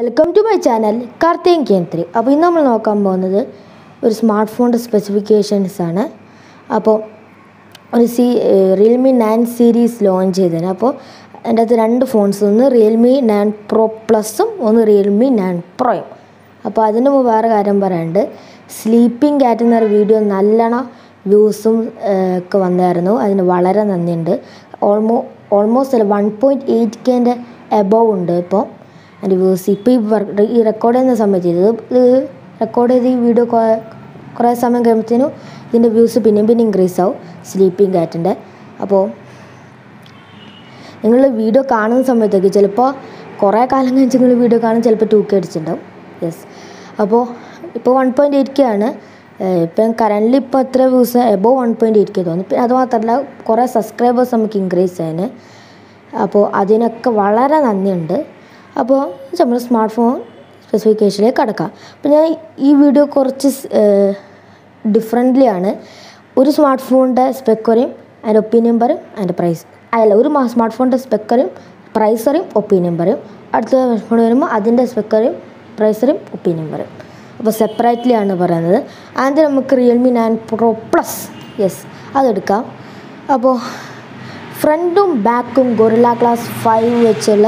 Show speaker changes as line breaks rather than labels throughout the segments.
welcome to my channel Karthikan കേന്ദ്രി അപ്പോൾ ഇന്ന് നമ്മൾ നോക്കാൻ പോകുന്നത് ഒരു സ്മാർട്ട് ഫോണിൻ്റെ സ്പെസിഫിക്കേഷൻസ് ആണ് അപ്പോൾ ഒരു C Realme nine series launch ചെയ്തതിന് അപ്പോൾ അതിൻ്റെ അകത്ത് രണ്ട് ഫോൺസ് ഒന്ന് റിയൽമി നയൻ പ്രോ പ്ലസും ഒന്ന് റിയൽമി നയൻ പ്രോയും അപ്പോൾ അതിന് മുമ്പ് വേറെ കാര്യം പറയാനുണ്ട് സ്ലീപ്പിംഗ് ക്യാറ്റ് എന്നൊരു വീഡിയോ നല്ലോണം വ്യൂസും ഒക്കെ വന്നായിരുന്നു അതിന് വളരെ നന്ദിയുണ്ട് ഓൾമോ ഓൾമോസ്റ്റ് അല്ല വൺ പോയിൻറ്റ് എയ്റ്റ് കെൻ്റെ എബോവ് ഉണ്ട് ഇപ്പോൾ എൻ്റെ വ്യൂസ് ഇപ്പോൾ ഈ വർ- ഈ റെക്കോർഡ് ചെയ്യുന്ന സമയത്ത് ഇത് ഇത് റെക്കോർഡ് ചെയ്ത് ഈ വീഡിയോ കുറേ സമയം കഴിയുമ്പോഴത്തേനും ഇതിൻ്റെ വ്യൂസ് പിന്നെയും പിന്നെ ഇൻക്രീസ് ആവും സ്ലീപ്പിംഗ് കാറ്റിൻ്റെ അപ്പോൾ നിങ്ങൾ വീഡിയോ കാണുന്ന സമയത്തേക്ക് ചിലപ്പോൾ കുറേ കാലം കഴിഞ്ഞ് നിങ്ങൾ വീഡിയോ കാണും ചിലപ്പോൾ ടു കെ അടിച്ചിട്ടുണ്ടാവും യെസ് അപ്പോൾ ഇപ്പോൾ വൺ പോയിൻറ്റ് എയ്റ്റ് കെ ആണ് ഏഹ് ഇപ്പം കറൻ്റ് ഇപ്പോൾ എത്ര views above one point eight K തോന്നി പിന്നെ അതുമാത്രമല്ല കുറേ സബ്സ്ക്രൈബേഴ്സ് നമുക്ക് ഇൻക്രീസ് ചെയ്യാൻ അപ്പോൾ അതിനൊക്കെ വളരെ നന്ദിയുണ്ട് അപ്പോൾ നമ്മൾ സ്മാർട്ട് ഫോൺ സ്പെസിഫിക്കേഷനിലേക്ക് കടക്കാം അപ്പോൾ ഞാൻ ഈ വീഡിയോ കുറച്ച് ഡിഫറെൻ്റ്ലി ആണ് ഒരു സ്മാർട്ട് ഫോണിൻ്റെ സ്പെക്ക് പറയും അതിൻ്റെ ഒപ്പീനിയൻ പറയും അതിൻ്റെ പ്രൈസ് അല്ല ഒരു സ്മാർട്ട് ഫോണിൻ്റെ സ്പെക്ക് പറയും പ്രൈസ് പറയും ഒപ്പീനിയൻ പറയും അടുത്ത ഫോൺ വരുമ്പോൾ അതിൻ്റെ സ്പെക്ക് പറയും പ്രൈസ് പറയും ഒപ്പീനിയൻ പറയും അപ്പോൾ സെപ്പറേറ്റ്ലി ആണ് പറയുന്നത് ആദ്യം നമുക്ക് Realme nine pro plus yes അതെടുക്കാം അപ്പോൾ ഫ്രണ്ടും ബാക്കും ഗൊറില്ല ക്ലാസ് ഫൈവ് വെച്ചുള്ള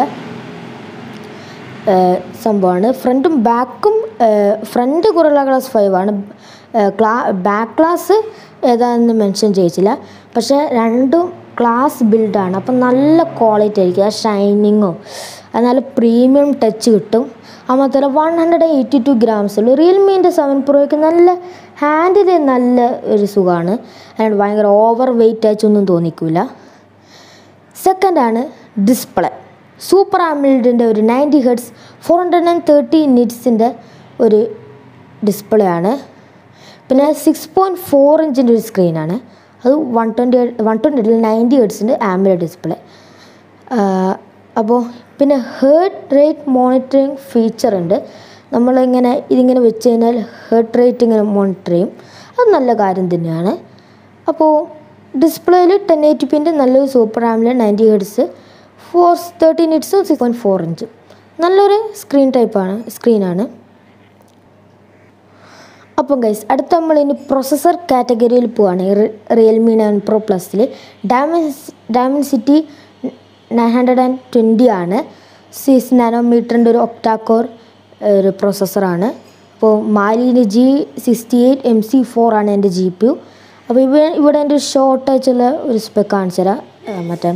ഏഹ് സംഭവമാണ് ഫ്രണ്ടും ബാക്കും ഫ്രണ്ട് കുറയുള്ള ക്ലാസ് ഫൈവ് ആണ് ക്ലാ ബാക്ക് ക്ലാസ് ഏതാണെന്ന് മെൻഷൻ ചെയ്യിച്ചില്ല പക്ഷേ രണ്ടും ക്ലാസ് ബിൽഡാണ് അപ്പം നല്ല ക്വാളിറ്റി ആയിരിക്കും ആ ഷൈനിങ്ങും അത് നല്ല പ്രീമിയം ടച്ച് കിട്ടും അത് മാത്രമല്ല one hundred eighty two grams ഉള്ളൂ റിയൽമീൻ്റെ സെവൻ പ്രോയ്ക്ക് നല്ല ഹാൻഡിൽ നല്ല ഒരു സുഖമാണ് അതുകൊണ്ട് ഭയങ്കര ഓവർ വെയിറ്റ് ആയിട്ടൊന്നും തോന്നിക്കില്ല സെക്കൻഡാണ് ഡിസ്പ്ലേ സൂപ്പർ ആമിൽഡിൻ്റെ ഒരു ninety hertz four hundred and thirty നിറ്റ്സിൻ്റെ ഒരു ഡിസ്പ്ലേ ആണ് പിന്നെ സിക്സ് പോയിൻറ്റ് ഫോർ ഇഞ്ചിൻ്റെ ഒരു സ്ക്രീനാണ് അത് one twenty one twenty ninety ഹെഡ്സിൻ്റെ ആംബുലർ ഡിസ്പ്ലേ അപ്പോൾ പിന്നെ ഹേർട്ട് റേറ്റ് മോണിറ്ററിങ് ഫീച്ചർ ഉണ്ട് നമ്മളിങ്ങനെ ഇതിങ്ങനെ വെച്ച് കഴിഞ്ഞാൽ ഹേർട്ട് റേറ്റ് ഇങ്ങനെ മോണിറ്റർ ചെയ്യും അത് നല്ല കാര്യം തന്നെയാണ് അപ്പോൾ ഡിസ്പ്ലേയിൽ ടെൻ എയ്റ്റി പിൻ്റെ നല്ലൊരു സൂപ്പർ ആമിലെ നയൻറ്റി ഹെഡ്സ് ഫോർ തേർട്ടി നിറ്റ്സും സിക്സ് പോയിൻറ്റ് ഫോർ ഇഞ്ചും നല്ലൊരു സ്ക്രീൻ ടൈപ്പാണ് സ്ക്രീനാണ് അപ്പം ഗൈസ് അടുത്ത നമ്മൾ ഇനി പ്രൊസസ്സർ കാറ്റഗറിയിൽ പോവാണ് റിയൽമി നയൻ പ്രോ പ്ലസ്സിൽ Dimensity Dimensity nine hundred and twenty ആണ് സിക്സ് നാനോമീറ്ററിൻ്റെ ഒരു ഒക്ടാക്കോർ ഒരു പ്രൊസസ്സറാണ് അപ്പോൾ മാലിന് G sixty eight M C four ആണ് എൻ്റെ ജി പി യു അപ്പോൾ ഇവ ഇവിടെ എൻ്റെ ഒരു ഷോർട്ട് ആയിട്ടുള്ള ഒരു സ്പെക്ക് കാണിച്ചു തരാം ആ, മറ്റേ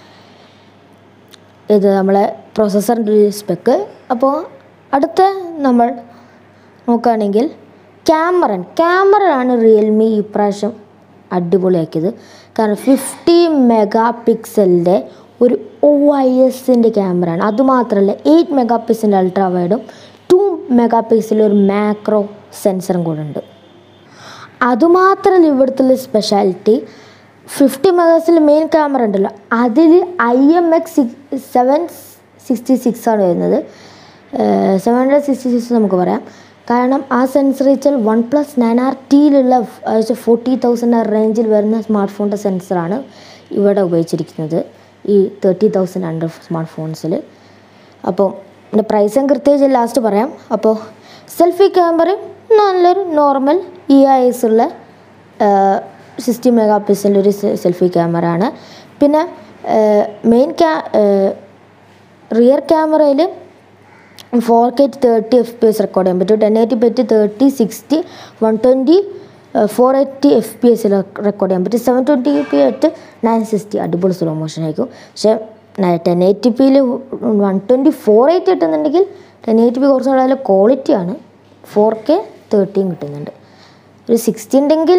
ഇത് നമ്മളെ പ്രൊസസ്സറിൻ്റെ ഒരു സ്പെക്ക് അപ്പോൾ അടുത്ത നമ്മൾ നോക്കുകയാണെങ്കിൽ ക്യാമറ ക്യാമറയാണ് റിയൽമി ഇപ്രാവശ്യം അടിപൊളിയാക്കിയത് കാരണം ഫിഫ്റ്റി മെഗാ പിക്സലിൻ്റെ ഒരു ഒ ഐ എസിൻ്റെ ക്യാമറയാണ് അതുമാത്രമല്ല എയ്റ്റ് മെഗാ പിക്സലിൻ്റെ അൾട്രാ വൈഡും ടു മെഗാ പിക്സലിൻ്റെ ഒരു മാക്രോ സെൻസറും കൂടെ ഉണ്ട് അതുമാത്രമല്ല ഇവിടുത്തെ സ്പെഷ്യാലിറ്റി ഫിഫ്റ്റി മെഗാസിൽ മെയിൻ ക്യാമറ ഉണ്ടല്ലോ അതിൽ I M X seven sixty six ആണ് വരുന്നത് സെവൻ ഹൺഡ്രഡ് സിക്സ്റ്റി സിക്സ് നമുക്ക് പറയാം കാരണം ആ സെൻസർ വെച്ചാൽ വൺ പ്ലസ് നയൻ ആർ ടിയിലുള്ള ഫോർട്ടി തൗസൻഡ് റേഞ്ചിൽ വരുന്ന സ്മാർട്ട് ഫോണിൻ്റെ സെൻസറാണ് ഇവിടെ ഉപയോഗിച്ചിരിക്കുന്നത് ഈ തേർട്ടി തൗസൻഡ് അണ്ടർ സ്മാർട്ട് ഫോൺസിൽ അപ്പോൾ എൻ്റെ പ്രൈസ് ഞാൻ കൃത്യമായിട്ട് ലാസ്റ്റ് പറയാം അപ്പോൾ സെൽഫി ക്യാമറയും നല്ലൊരു നോർമൽ ഇ ഐസ് ഉള്ള സിക്സ്റ്റി മെഗാ പിക്സലിൻ്റെ ഒരു സെൽഫി ക്യാമറ ആണ് പിന്നെ മെയിൻ ക്യാ റിയർ ക്യാമറയിൽ four K thirty F P S record ചെയ്യാൻ പറ്റും ടെൻ എയ്റ്റി പറ്റി thirty sixty one twenty four eighty F P S record ചെയ്യാൻ പറ്റും സെവൻ ട്വൻറ്റി പി ആയിട്ട് നയൻ സിക്സ്റ്റി അടിപൊളി സ്ലോ മോഷൻ ആയിരിക്കും പക്ഷേ ടെൻ എയ്റ്റി പിയിൽ വൺ ട്വൻറ്റി ഫോർ എയ്റ്റി കിട്ടുന്നുണ്ടെങ്കിൽ ടെൻ എയ്റ്റി പി കുറച്ച് നല്ല ക്വാളിറ്റിയാണ് ഫോർ കെ തേർട്ടിയും കിട്ടുന്നുണ്ട് ഒരു സിക്സ്റ്റി ഉണ്ടെങ്കിൽ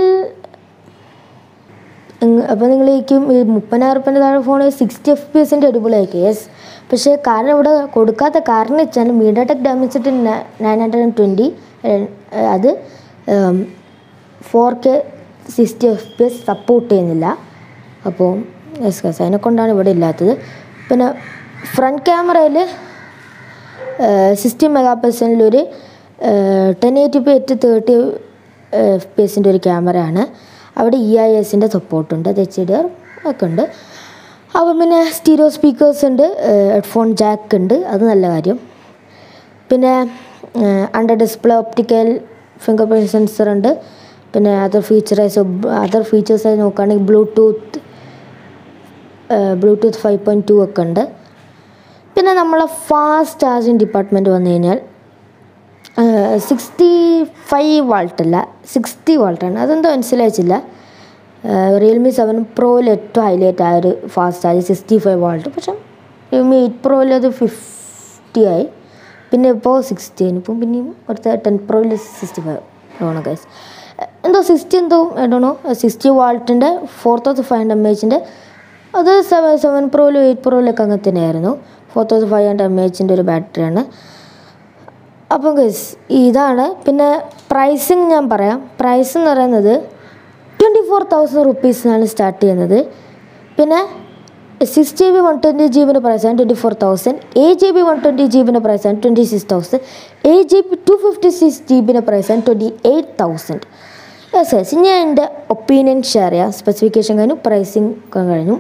അപ്പോൾ നിങ്ങൾ ചോദിക്കും ഈ മുപ്പതിനായിരം റുപ്യൻ്റെ താഴെ ഫോൺ സിക്സ്റ്റി എഫ് പി എസിൻ്റെ അടിപൊളിയായിരിക്കും യെസ് പക്ഷേ കാരണം ഇവിടെ കൊടുക്കാത്ത കാരണം വെച്ചാൽ MediaTek Dimensity nine hundred and twenty അത് four K sixty F P S support ചെയ്യുന്നില്ല അപ്പോൾ യെസ് യെസ് അതിനെ കൊണ്ടാണ് ഇവിടെ ഇല്ലാത്തത് പിന്നെ ഫ്രണ്ട് ക്യാമറയിൽ സിക്സ്റ്റി മെഗാ പിക്സലിലൊരു ten eighty P at thirty F P എസിൻ്റെ ഒരു ക്യാമറയാണ് അവിടെ ഇ ഐ എസിൻ്റെ സപ്പോർട്ടുണ്ട് അത് എച്ച് ഡി ആർ ഒക്കെ ഉണ്ട് അപ്പോൾ പിന്നെ സ്റ്റീരിയോ സ്പീക്കേഴ്സ് ഉണ്ട് ഹെഡ്ഫോൺ ജാക്ക് ഉണ്ട് അത് നല്ല കാര്യം പിന്നെ under display optical fingerprint sensor ഉണ്ട് പിന്നെ അതർ ഫീച്ചറൈസ് അതർ ഫീച്ചേഴ്സായി നോക്കുകയാണെങ്കിൽ bluetooth bluetooth five point two ഒക്കെ ഉണ്ട് പിന്നെ നമ്മളെ ഫാസ്റ്റ് ചാർജിങ് ഡിപ്പാർട്ട്മെൻറ്റ് വന്നു കഴിഞ്ഞാൽ സിക്സ്റ്റി ഫൈവ് വാൾട്ടല്ല സിക്സ്റ്റി വാൾട്ടാണ് അതെന്തോ മനസ്സിലായിച്ചില്ല റിയൽമി സെവൻ പ്രോയിൽ ഏറ്റവും ഹൈലൈറ്റ് ആയ ഒരു fast charge sixty five watt പക്ഷേ റിയൽമി എയ്റ്റ് പ്രോയിൽ അത് ഫിഫ്റ്റി ആയി പിന്നെ ഇപ്പോൾ സിക്സ്റ്റി ആയി ഇപ്പം പിന്നെയും അടുത്ത ടെൻ പ്രോയിൽ സിക്സ്റ്റി ഫൈവ് ആണ് ഗൈസ് എന്തോ സിക്സ്റ്റി എന്തോ എന്തോണോ സിക്സ്റ്റി വാൾട്ടിൻ്റെ four thousand five hundred M എച്ചിൻ്റെ അത് സെവൻ സെവൻ പ്രോയിലും എയ്റ്റ് പ്രോയിലൊക്കെ അങ്ങനെ തന്നെയായിരുന്നു four thousand five hundred M എച്ചിൻ്റെ ഒരു ബാറ്ററിയാണ് അപ്പം ഗൈസ് ഇതാണ് പിന്നെ പ്രൈസിങ് ഞാൻ പറയാം പ്രൈസ് എന്ന് പറയുന്നത് ട്വൻറ്റി ഫോർ തൗസൻഡ് റുപ്പീസിനാണ് സ്റ്റാർട്ട് ചെയ്യുന്നത് പിന്നെ six G B one twenty G ബിൻ്റെ പ്രൈസാണ് twenty four thousand eight G B one twenty G ബിൻ്റെ പ്രൈസാണ് twenty six thousand eight G B two fifty six G ബിൻ്റെ പ്രൈസാണ് twenty eight thousand yes yes ഞാൻ എൻ്റെ ഒപ്പീനിയൻ ഷെയർ ചെയ്യാം specification കഴിഞ്ഞു പ്രൈസിങ് കഴിഞ്ഞു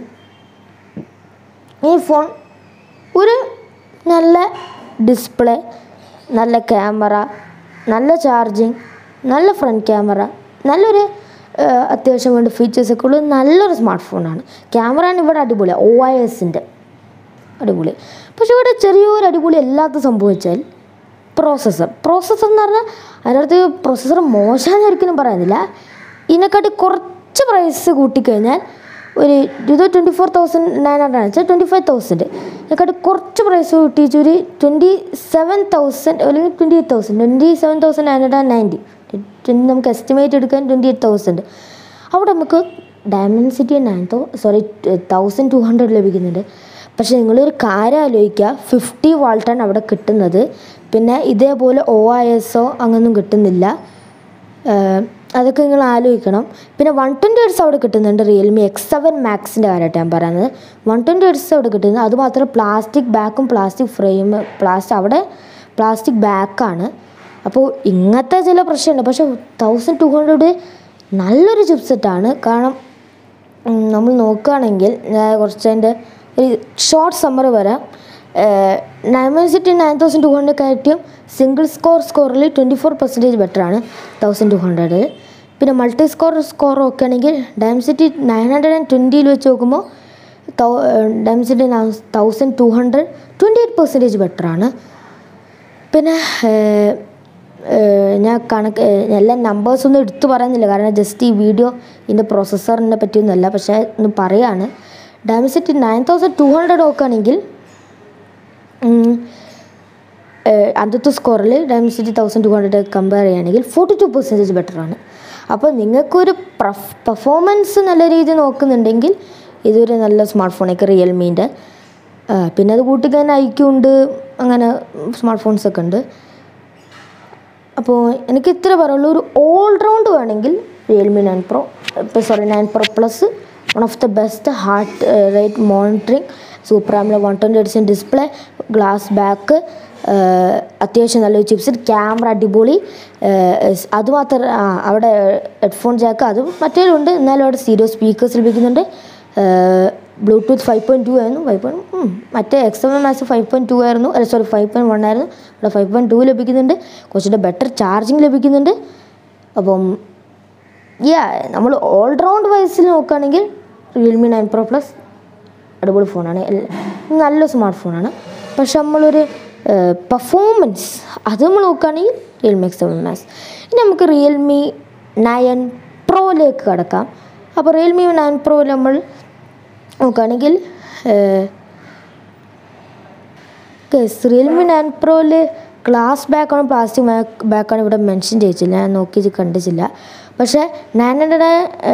ഈ ഫോൺ ഒരു നല്ല ഡിസ്പ്ലേ നല്ല ക്യാമറ നല്ല ചാർജിങ് നല്ല ഫ്രണ്ട് ക്യാമറ നല്ലൊരു ആ, അത്യാവശ്യം വേണ്ട ഫീച്ചേഴ്സൊക്കെ ഉള്ള നല്ലൊരു സ്മാർട്ട് ഫോണാണ് ക്യാമറയാണ് ഇവിടെ അടിപൊളിയാണ് ഒ ഐ എസിൻ്റെ അടിപൊളി പക്ഷെ ഇവിടെ ചെറിയൊരു അടിപൊളി എല്ലാത്തും സംഭവിച്ചാൽ പ്രോസസ്സർ പ്രോസസ്സർ എന്ന് പറഞ്ഞാൽ അതിനകത്ത് പ്രോസസ്സർ മോശമെന്ന് ഒരിക്കലും പറയുന്നില്ല ഇതിനെക്കാട്ടി കുറച്ച് പ്രൈസ് കൂട്ടിക്കഴിഞ്ഞാൽ ഒരു ഇത് twenty four thousand nine hundred ആണ് വെച്ചാൽ ട്വൻറ്റി ഫൈവ് തൗസൻഡ് ഇതിനെക്കാട്ടി കുറച്ച് പ്രൈസ് കൂട്ടിച്ച് ഒരു ട്വൻറ്റി സെവൻ തൗസൻഡ് അല്ലെങ്കിൽ twenty eight thousand twenty seven thousand nine hundred and ninety നമുക്ക് എസ്റ്റിമേറ്റ് എടുക്കാൻ ട്വൻറ്റി എയ്റ്റ് തൗസൻഡ് അവിടെ നമുക്ക് ഡയമൻസിറ്റി നയൻ തൗ സോറി തൗസൻഡ് ടു ഹൺഡ്രഡ് ലഭിക്കുന്നുണ്ട് പക്ഷേ നിങ്ങളൊരു കാര്യം ആലോചിക്കുക ഫിഫ്റ്റി വാൾട്ടാണ് അവിടെ കിട്ടുന്നത് പിന്നെ ഇതേപോലെ ഒ ഐ എസോ അങ്ങനൊന്നും കിട്ടുന്നില്ല ഏഹ് അതൊക്കെ നിങ്ങൾ ആലോചിക്കണം പിന്നെ വൺ ട്വൻറ്റി ഹെഡ്സ് അവിടെ കിട്ടുന്നുണ്ട് റിയൽമി എക്സ് സെവൻ മാക്സിൻ്റെ കാര്യമായിട്ട് ഞാൻ പറയുന്നത് വൺ ട്വൻറ്റി ഹെഡ്സ് അവിടെ കിട്ടുന്നത് അതുമാത്രം പ്ലാസ്റ്റിക് ബാക്കും പ്ലാസ്റ്റിക് ഫ്രെയിം പ്ലാസ്റ്റിക് അവിടെ പ്ലാസ്റ്റിക് ബാക്കാണ് അപ്പോൾ ഇങ്ങനത്തെ ചില പ്രശ്നമുണ്ട് പക്ഷേ തൗസൻഡ് ടു ഹൺഡ്രഡ് നല്ലൊരു ചിപ്സെറ്റാണ് കാരണം ഉം, നമ്മൾ നോക്കുകയാണെങ്കിൽ ഞാൻ കുറച്ച് അതിൻ്റെ ഒരു ഷോർട്ട് സമ്മർ വരാം Dimensity nine thousand two hundred കാറ്റിയും സിംഗിൾ സ്കോർ സ്കോറിൽ ട്വൻറ്റി ഫോർ പെർസെൻറ്റേജ് ബെറ്ററാണ് തൗസൻഡ് ടു ഹൺഡ്രഡ് പിന്നെ മൾട്ടി സ്കോർ സ്കോർ നോക്കുകയാണെങ്കിൽ ഡയമൻസിറ്റി നയൻ ഹൺഡ്രഡ് ആൻഡ് ട്വൻറ്റിയിൽ വെച്ച് നോക്കുമ്പോൾ തൗ Dimensity thousand two hundred twenty eight percentage ബെറ്ററാണ് പിന്നെ ഏഹ്, ഏഹ്, ഞാൻ കണക്ക് ഏഹ്, എല്ലാ നമ്പേഴ്സൊന്നും എടുത്തു പറയുന്നില്ല കാരണം ജസ്റ്റ് ഈ വീഡിയോ ഇതിൻ്റെ പ്രോസസ്സറിനെ പറ്റിയൊന്നുമല്ല പക്ഷേ ഒന്ന് പറയാണ് Dimensity nine thousand two hundred നോക്കുകയാണെങ്കിൽ അന്നത്തെ സ്കോറിൽ Dimensity thousand two hundred compare ചെയ്യുകയാണെങ്കിൽ ഫോർട്ടി ടു പെർസെൻറ്റേജ് ബെറ്ററാണ് അപ്പോൾ നിങ്ങൾക്കൊരു പെർഫോമൻസ് നല്ല രീതിയിൽ നോക്കുന്നുണ്ടെങ്കിൽ ഇതൊരു നല്ല സ്മാർട്ട് ഫോണൊക്കെ റിയൽമീൻ്റെ പിന്നെ അത് കൂട്ടിക്കാൻ ഐക്യുണ്ട് അങ്ങനെ സ്മാർട്ട് ഫോൺസൊക്കെ ഉണ്ട് അപ്പോൾ എനിക്ക് ഇത്ര പറയുള്ളൂ ഒരു ഓൾ റൗണ്ട് വേണമെങ്കിൽ റിയൽമി നയൻ പ്രോ ഇപ്പോൾ sorry nine pro plus one of the best heart rate monitoring super ആമിലെ വൺ ട്വൻറ്റി എഡ്സിൻ ഡിസ്പ്ലേ ഗ്ലാസ് ബാക്ക് അത്യാവശ്യം നല്ലൊരു ചിപ്സ് ക്യാമറ അടിപൊളി ഏഹ് അതുമാത്രം ആ, അവിടെ ഹെഡ്ഫോൺ ജാക്ക് അതും മറ്റേലുണ്ട് എന്നാലും അവിടെ സീരിയോ സ്പീക്കേഴ്സ് ലഭിക്കുന്നുണ്ട് ബ്ലൂടൂത്ത് ഫൈവ് പോയിൻറ്റ് ടു ആയിരുന്നു ഫൈവ് പോയിൻറ്റ് മറ്റേ X M max five point two ആയിരുന്നു അല്ല സോറി ഫൈവ് പോയിൻറ്റ് വൺ ആയിരുന്നു ഇവിടെ ഫൈവ് പോയിൻറ്റ് ടു ലഭിക്കുന്നുണ്ട് കുറച്ചുകൂടെ ബെറ്റർ ചാർജിങ് ലഭിക്കുന്നുണ്ട് അപ്പം യാ നമ്മൾ ഓൾറൗണ്ട് വൈസിൽ നോക്കുകയാണെങ്കിൽ റിയൽമി നയൻ പ്രോ പ്ലസ് അടിപൊളി ഫോണാണ് എല്ല- നല്ല സ്മാർട്ട് ഫോണാണ് പക്ഷെ നമ്മളൊരു പെർഫോമൻസ് അത് നമ്മൾ നോക്കുകയാണെങ്കിൽ റിയൽമി എക്സ് സെവൻ മാക്സ് ഇനി നമുക്ക് റിയൽമി നയൻ പ്രോയിലേക്ക് കിടക്കാം അപ്പോൾ റിയൽമി നയൻ പ്രോയിൽ നമ്മൾ നോക്കുകയാണെങ്കിൽ റിയൽമി നയൻ പ്രോയിൽ ഗ്ലാസ് ബാക്കാണ് പ്ലാസ്റ്റിക് ബാക്കാണ് ഇവിടെ മെൻഷൻ ചെയ്യിച്ചില്ല ഞാൻ നോക്കി കണ്ടിച്ചില്ല പക്ഷേ nine hundred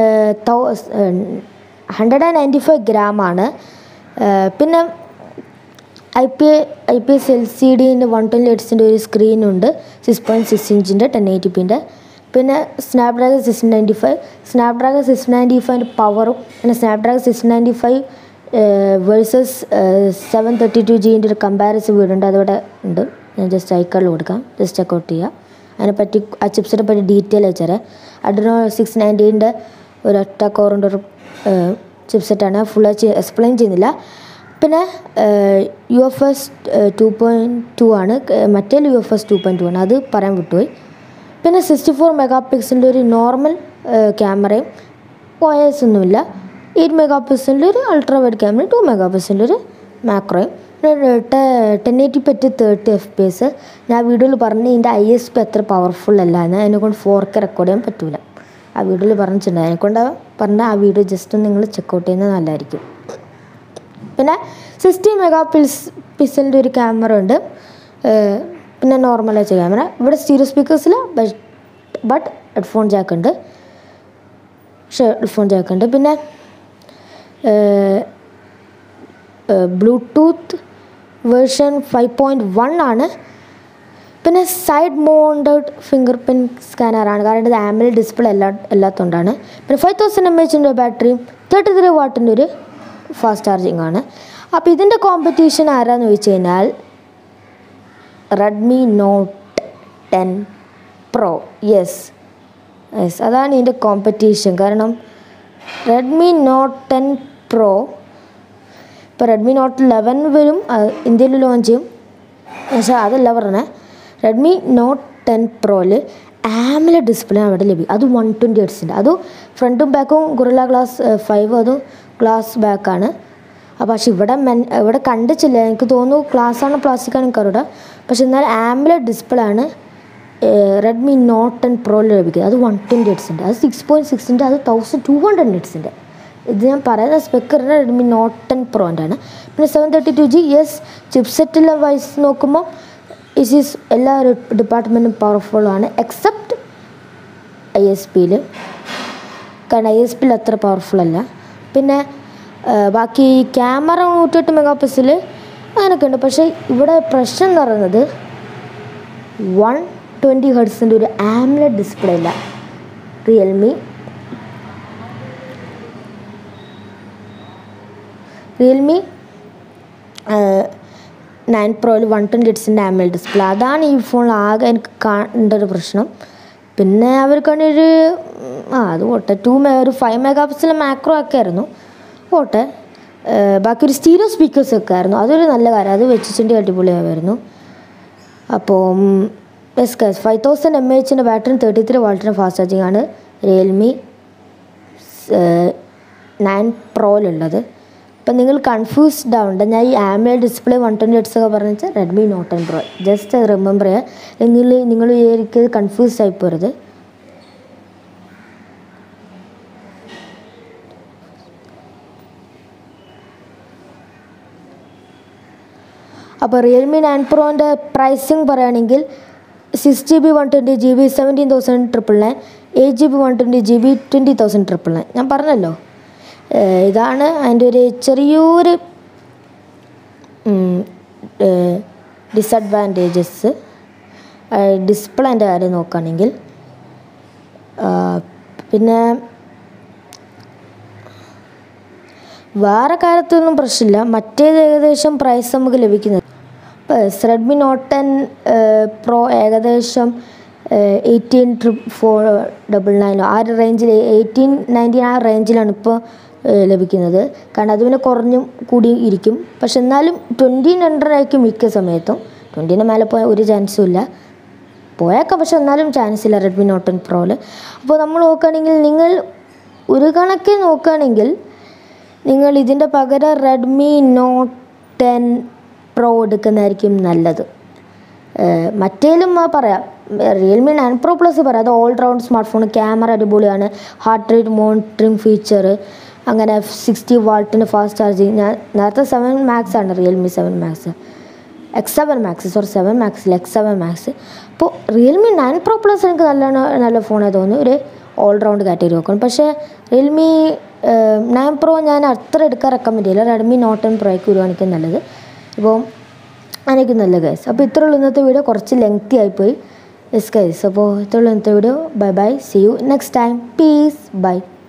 hundred and ninety five ഗ്രാമാണ് പിന്നെ I P I P S L C ഡിൻ്റെ വൺ ട്വൻറ്റി എയ്റ്റ്സിൻ്റെ ഒരു സ്ക്രീനുണ്ട് സിക്സ് പോയിൻറ്റ് സിക്സ് ഇഞ്ചിൻ്റെ ടെൻ എയ്റ്റി പിൻ്റെ പിന്നെ Snapdragon six ninety five Snapdragon six ninety ഫൈവിൻ്റെ പവറും പിന്നെ Snapdragon six ninety five versus seven thirty two ജിൻ്റെ ഒരു കമ്പാരിസൺ വീടുണ്ട് അതവിടെ ഉണ്ട് ഞാൻ ജസ്റ്റ് ഐക്കാളിൽ കൊടുക്കാം ജസ്റ്റ് ചെക്കൗട്ട് ചെയ്യുക അതിനെപ്പറ്റി ആ ചിപ്സിനെ പറ്റി ഡീറ്റെയിൽ വെച്ചുതരാം അഡ്രനോ സിക്സ് നയൻറ്റീൻ്റെ ഒരു ഒറ്റ കോറിൻ്റെ ഒരു ചിപ്സെറ്റാണ് ഫുൾ എക്സ്പ്ലെയിൻ ചെയ്യുന്നില്ല പിന്നെ U F S two point two ആണ് ക- മറ്റേ U F S two point two ആണ് അത് പറയാൻ വിട്ടുപോയി പിന്നെ സിക്സ്റ്റി ഫോർ മെഗാ പിക്സലിൻ്റെ ഒരു നോർമൽ ക്യാമറയും ഒ എസ് ഒന്നുമില്ല എയ്റ്റ് മെഗാ പിക്സലിൻ്റെ ഒരു ultra wide camera two mega പിക്സലിൻ്റെ ഒരു മാക്രോയും പിന്നെ ടെൻ എയ്റ്റി പറ്റി തേർട്ടി എഫ് പി എസ് ഞാൻ വീഡിയോയിൽ പറഞ്ഞ് ഇതിൻ്റെ ഐ എസ് പി അത്ര പവർഫുൾ അല്ല എന്ന് അതിനെക്കൊണ്ട് ഫോർ കെ റെക്കോർഡ് ചെയ്യാൻ പറ്റൂല ആ വീഡിയോയിൽ പറഞ്ഞിട്ടുണ്ട് അതിനെക്കൊണ്ട് പറഞ്ഞ ആ വീഡിയോ ജസ്റ്റ് നിങ്ങൾ ചെക്കൗട്ട് ചെയ്യുന്നത് നല്ലതായിരിക്കും പിന്നെ സിക്സ്റ്റി മെഗാ പിക്സ് പിക്സലിൻ്റെ ഒരു ക്യാമറ ഉണ്ട് ഏഹ് പിന്നെ നോർമൽ വെച്ച ക്യാമറ ഇവിടെ സ്റ്റീരിയോ സ്പീക്കേഴ്സിൽ ബട്ട് ഹെഡ്ഫോൺ ജാക്ക് ഉണ്ട് പക്ഷേ ഹെഡ്ഫോൺ ജാക്ക് ഉണ്ട് പിന്നെ Bluetooth version five point one ആണ് പിന്നെ സൈഡ് മൗണ്ടഡ് ഫിംഗർ പ്രിൻറ്റ് സ്കാനറാണ് കാരണം ഇത് ആമിൽ ഡിസ്പ്ലേ എല്ലാ എല്ലാത്തതുകൊണ്ടാണ് പിന്നെ ഫൈവ് തൗസൻഡ് എം എച്ചിൻ്റെ ബാറ്ററിയും തേർട്ടി ത്രീ വാട്ടിൻ്റെ ഒരു ഫാസ്റ്റ് ചാർജിങ് ആണ് അപ്പോൾ ഇതിൻ്റെ കോമ്പറ്റീഷൻ ആരാന്ന് ചോദിച്ചു കഴിഞ്ഞാൽ Redmi note ten pro yes yes അതാണ് ഇതിൻ്റെ കോമ്പറ്റീഷൻ കാരണം റെഡ്മി നോട്ട് ടെൻ പ്രോ ഇപ്പോൾ റെഡ്മി നോട്ട് ലെവൻ വരും അത് ഇന്ത്യയിൽ ലോഞ്ച് ചെയ്യും പക്ഷേ അതല്ല പറഞ്ഞത് റെഡ്മി നോട്ട് ടെൻ പ്രോയിൽ ആമില ഡിസ്പ്ലേ അവിടെ ലഭിക്കും അത് വൺ ട്വൻറ്റി ഹെഡ്സിൻ്റെ അതും ഫ്രണ്ടും ബാക്കും ഗുറില്ല ഗ്ലാസ് ഫൈവ് അതും ഗ്ലാസ് ബാക്കാണ് അപ്പോൾ പക്ഷെ ഇവിടെ മെൻ ഇവിടെ കണ്ടിച്ചില്ല എനിക്ക് തോന്നുന്നു ഗ്ലാസ് ആണ് പ്ലാസ്റ്റിക് ആണ് എനിക്കറിയില്ല പക്ഷെ എന്നാൽ ആംബുല ഡിസ്പ്ലേ ആണ് റെഡ്മി നോട്ട് ടെൻ പ്രോയിൽ ലഭിക്കുന്നത് അത് വൺ ട്വൻറ്റി ഹെഡ്സിൻ്റെ അത് സിക്സ് പോയിൻറ്റ് സിക്സിൻ്റെ അത് തൗസൻഡ് ടു ഹൺഡ്രഡ് ഹെഡ്സിൻ്റെ ഇത് ഞാൻ പറയുന്ന സ്പെക്കറിൻ്റെ റെഡ്മി നോട്ട് ടെൻ പ്രോൻ്റെ ആണ് പിന്നെ seven thirty two G yes ചിപ്സെറ്റിലെ വൈസ് നോക്കുമ്പോൾ ഇസ് ഈസ് എല്ലാ ഡിപ്പാർട്ട്മെൻറ്റും പവർഫുൾ ആണ് എക്സെപ്റ്റ് ഐ എസ് പിയിൽ കാരണം ഐ എസ് പിയിൽ അത്ര പവർഫുൾ അല്ല പിന്നെ ആ, ബാക്കി ക്യാമറ നൂറ്റെട്ട് മെഗാ പിക്സൽ അങ്ങനെയൊക്കെ ഉണ്ട് പക്ഷേ ഇവിടെ പ്രശ്നം എന്ന് പറയുന്നത് വൺ ട്വൻറ്റി ഹെർട്സിൻ്റെ ഒരു ആംലെറ്റ് ഡിസ്പ്ലേ ഇല്ല റിയൽമി റിയൽമി നയൻ പ്രോയിൽ വൺ ട്വൻറ്റി എയ്റ്റ്സിൻ്റെ ആമൽ ഡിസ്പ്ലേ അതാണ് ഈ ഫോണിൽ ആകെ എനിക്ക് കാണേണ്ട ഒരു പ്രശ്നം പിന്നെ അവർക്കാണെങ്കിൽ ഒരു ഉം, ആ അത് പോട്ടെ ടു മെ ഒരു ഫൈവ് മെഗാ പിക്സൽ മാക്രോ ഒക്കെ ആയിരുന്നു പോട്ടെ ഏഹ്, ബാക്കി ഒരു സ്റ്റീരിയോ സ്പീക്കേഴ്സ് ഒക്കെ ആയിരുന്നു അതൊരു നല്ല കാര്യം അത് വെച്ചിട്ടുണ്ട് അടിപൊളിയായിരുന്നു അപ്പോൾ എസ് കസ് ഫൈവ് തൗസൻഡ് എം എച്ചിൻ്റെ ബാറ്ററി തേർട്ടി ത്രീ വാൾട്ടിൻ്റെ ഫാസ്റ്റ് ചാർജിങ് ആണ് റിയൽമി നയൻ പ്രോയിലുള്ളത് അപ്പം നിങ്ങൾ കൺഫ്യൂസ്ഡ് ആവണ്ട ഞാൻ ഈ ആമേ ഡിസ്പ്ലേ വൺ ട്വൻറ്റി എയ്റ്റ്സ് ഒക്കെ പറഞ്ഞാൽ Redmi note ten pro just അത് റിമെമ്പർ ചെയ്യുക നിങ്ങൾ നിങ്ങൾ വിചാരിക്കത് കൺഫ്യൂസ് ആയി പോരുത് അപ്പോൾ റിയൽമി നയൻ പ്രോൻ്റെ പ്രൈസിങ് പറയുകയാണെങ്കിൽ six G B one twenty G B seventeen thousand triple nine eight G B one twenty G B twenty thousand triple nine ഞാൻ പറഞ്ഞല്ലോ ഏഹ് ഇതാണ് അതിൻ്റെ ഒരു ചെറിയൊരു ഡിസഡ്വാൻറ്റേജസ് ഡിസ്പ്ലേൻ്റെ കാര്യം നോക്കുകയാണെങ്കിൽ ആ, പിന്നെ വേറെ കാര്യത്തൊന്നും പ്രശ്നമില്ല മറ്റേത് ഏകദേശം പ്രൈസ് നമുക്ക് ലഭിക്കുന്നത് ഇപ്പോൾ റെഡ്മി നോട്ട് ടെൻ പ്രോ ഏകദേശം എയ്റ്റീൻ ട്രിപ്പ് ഫോർ ഡബിൾ നയനോ ആ ഒരു റേഞ്ചിൽ എയ്റ്റീൻ നയൻറ്റീൻ ആ റേഞ്ചിലാണ് ഇപ്പോൾ ലഭിക്കുന്നത് കാരണം അത് പിന്നെ കുറഞ്ഞും കൂടി ഇരിക്കും പക്ഷെ എന്നാലും ട്വൻറ്റീൻ ഹൺഡ്രഡ് ആയിരിക്കും മിക്ക സമയത്തും ട്വൻറ്റീൻ്റെ മേലെ പോയാൽ ഒരു ചാൻസും ഇല്ല പോയേക്കാം പക്ഷെ എന്നാലും ചാൻസ് ഇല്ല റെഡ്മി നോട്ട് ടെൻ പ്രോയിൽ അപ്പോൾ നമ്മൾ നോക്കുകയാണെങ്കിൽ നിങ്ങൾ ഒരു കണക്കിൽ നോക്കുകയാണെങ്കിൽ നിങ്ങൾ ഇതിൻ്റെ പകരം റെഡ്മി നോട്ട് ടെൻ പ്രോ എടുക്കുന്നതായിരിക്കും നല്ലത് ഏഹ് മറ്റേലും ആ പറയാം റിയൽമി നയൻ പ്രോ പ്ലസ് പറയാം അത് all round smartphone camera അടിപൊളിയാണ് ഹാർട്ട് റേറ്റ് മോണിറ്ററിങ് ഫീച്ചർ അങ്ങനെ സിക്സ്റ്റി വാൾട്ടിന് ഫാസ്റ്റ് ചാർജിങ് ഞാൻ നേരത്തെ സെവൻ മാക്സ് ആണ് Realme seven max X seven max sorry seven മാക്സിൽ എക്സ് സെവൻ മാക്സ് അപ്പോൾ റിയൽമി നയൻ പ്രോ പ്ലസ് എനിക്ക് നല്ല നല്ല ഫോണായി തോന്നുന്നു ഒരു ഓൾ റൗണ്ട് കാറ്റഗറി നോക്കണം പക്ഷേ റിയൽമി നയൻ പ്രോ ഞാൻ അത്ര എടുക്കാൻ റെക്കമെൻഡ് ചെയ്യില്ല റെഡ്മി നോട്ട് ടെൻ പ്രോയ്ക്ക് വരുവാണെങ്കിൽ നല്ലത് ഇപ്പോൾ എനിക്ക് നല്ല ഗൈസ് അപ്പോൾ ഇത്രയുള്ള ഇന്നത്തെ വീഡിയോ കുറച്ച് ലെങ്തി ആയിപ്പോയി യെസ് ഗൈസ് അപ്പോൾ ഇത്രയുള്ള ഇന്നത്തെ video bye bye see you next time peace by